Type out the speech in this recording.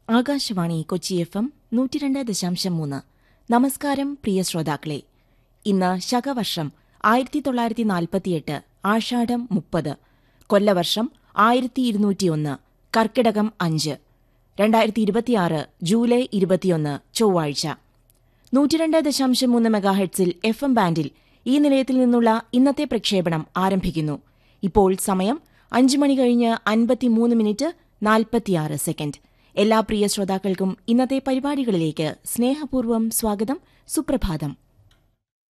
Akashvani Kochi F M നൂറ്റിരണ്ട് ദശാംശം മൂന്ന് നമസ്കാരം പ്രിയ ശ്രോതാക്കളെ ഇന്ന് ശകവർഷം ആയിരത്തി തൊള്ളായിരത്തി നാൽപ്പത്തിയെട്ട് ആഷാഢം മുപ്പത് കൊല്ലവർഷം ആയിരത്തി ഇരുന്നൂറ്റിയൊന്ന് കർക്കിടകം അഞ്ച് രണ്ടായിരത്തി ഇരുപത്തിയാറ് ജൂലൈ ഇരുപത്തിയൊന്ന് ചൊവ്വാഴ്ച നൂറ്റിരണ്ട് ദശാംശം മൂന്ന് മെഗാഹെഡ്സിൽ എഫ് എം ബാൻഡിൽ ഈ നിലയത്തിൽ നിന്നുള്ള ഇന്നത്തെ പ്രക്ഷേപണം ആരംഭിക്കുന്നു ഇപ്പോൾ സമയം അഞ്ച് മണി കഴിഞ്ഞ് അൻപത്തിമൂന്ന് മിനിറ്റ് നാൽപ്പത്തിയാറ് സെക്കൻഡ് എല്ലാ പ്രിയ ശ്രോതാക്കൾക്കും ഇന്നത്തെ പരിപാടികളിലേക്ക് സ്നേഹപൂർവ്വം സ്വാഗതം സുപ്രഭാതം